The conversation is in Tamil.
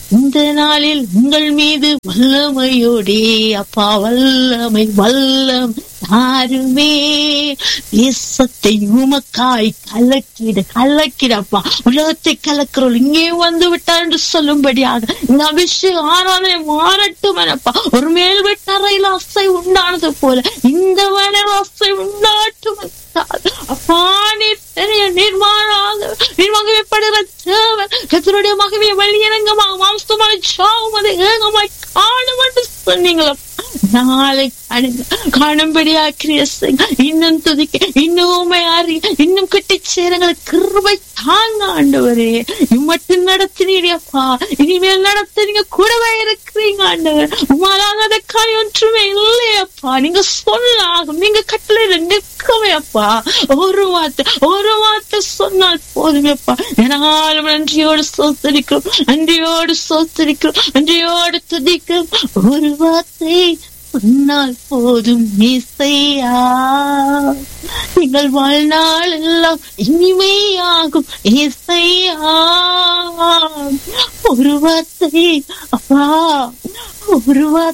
இந்த நாளில் உங்கள் மீது வல்லமையோடே அப்பா வல்லமை வல்லம் யாருமே தேசத்தை உமக்காய் கலக்கிட கலக்கிடப்பா உலகத்தை கலக்கிறோம் இங்கே வந்து விட்டார் என்று சொல்லும்படியாக இந்த அபிஷேகம் ஆராதனை மாறட்டும் எனப்பா ஒரு மேல் வீட்டறையில் அசை உண்டானது போல இந்த வேலையில் அசை உண்டாட்டும் அப்பா நீர் பெரிய நிர்மாணாக நிர்வாகப்படுகிற தேவன் கத்தருடைய மகவே வெளியரங்கமாக மாம்சமான சாவும் அதை ஏகமாய் காணும் என்று சொன்னீங்களா நாளை காணும்படியா கிரியசை இன்னும் துதிக்க இன்னும் அறிய இன்னும் கிட்டி சேரங்களை கிருபை தாங்க ஆண்டவரே மட்டும் நடத்தினீடியப்பா இனிமேல் நடத்த நீங்க கூடவே இருக்கிறீங்க ஆண்டவர் உமாலாகாத காரியம் ஒன்றுமே இல்லையப்பா நீங்க சொல்லாகும் நீங்க கட்டளையில நிற்கவே அப்பா ஒரு வார்த்தை ஒரு வார்த்தை சொன்னால் போதுமேப்பா என்னாலும் நன்றியோடு சோத்தரிக்கிறோம் நன்றியோடு சோத்தரிக்கிறோம் நன்றியோடு துதிக்கிறோம் ஒரு வார்த்தை சொன்னால் போதும் இசையா நீங்கள் வாழ்நாள் எல்லாம் இனிமையாகும் இசையா ஒரு வார்த்தை அப்பா ஒரு வார்த்தை